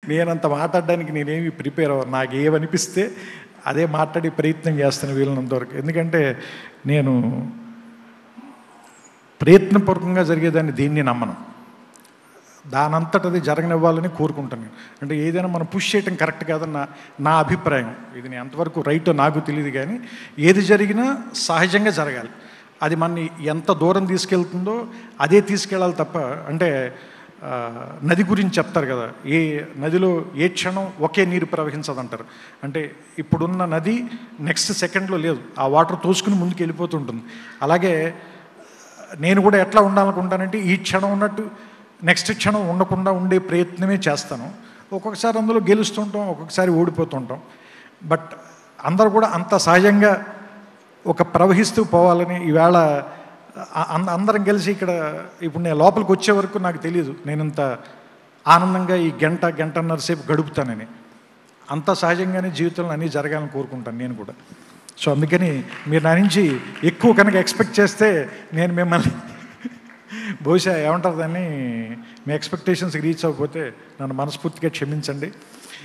నేనంత మాట్లాడడానికి నేనేమి ప్రిపేర్ అవ్వను నాకు ఏమనిపిస్తే అదే మాట్లాడి ప్రయత్నం చేస్తాను వీలైనంత వరకు ఎందుకంటే నేను ప్రయత్నపూర్వకంగా జరిగేదాన్ని దీన్ని నమ్మను దానంతటది జరగనివ్వాలని కోరుకుంటాను నేను. అంటే ఏదైనా మనం పుష్ చేయటం కరెక్ట్ కాదని నా నా అభిప్రాయం ఇది నేను ఎంతవరకు రైటో నాకు తెలియదు కానీ ఏది జరిగినా సహజంగా జరగాలి అది మనని ఎంత దూరం తీసుకెళ్తుందో అదే తీసుకెళ్ళాలి తప్ప అంటే ఆ, నది గురించి చెప్తారు కదా ఏ నదిలో ఏ క్షణం ఒకే నీరు ప్రవహించదంటారు అంటే ఇప్పుడున్న నది నెక్స్ట్ సెకండ్లో లేదు ఆ వాటర్ తోసుకుని ముందుకు వెళ్ళిపోతుంటుంది అలాగే నేను కూడా ఎట్లా ఉండాలనుకుంటానంటే ఈ క్షణం ఉన్నట్టు నెక్స్ట్ క్షణం ఉండకుండా ఉండే ప్రయత్నమే చేస్తాను ఒక్కొక్కసారి అందులో గెలుస్తుంటాం ఒక్కొక్కసారి ఓడిపోతుంటాం బట్ అందరూ కూడా అంత సహజంగా ఒక ప్రవహిస్తూ పోవాలని ఈవేళ అ- అంద- అందరం కలిసి ఇక్కడ ఇప్పుడు నేను లోపలికి వచ్చే వరకు నాకు తెలియదు నేను ఇంత ఆనందంగా ఈ గంట గంటన్నర సేపు గడుపుతానని అంత సహజంగానే జీవితంలో అన్నీ జరగాలని కోరుకుంటాను నేను కూడా సో అందుకని మీరు నా నుంచి ఎక్కువ కనుక ఎక్స్పెక్ట్ చేస్తే నేను మిమ్మల్ని బహుశా ఏమంటారు దాన్ని మీ ఎక్స్పెక్టేషన్స్కి రీచ్ అవ్వకపోతే నన్ను మనస్ఫూర్తిగా క్షమించండి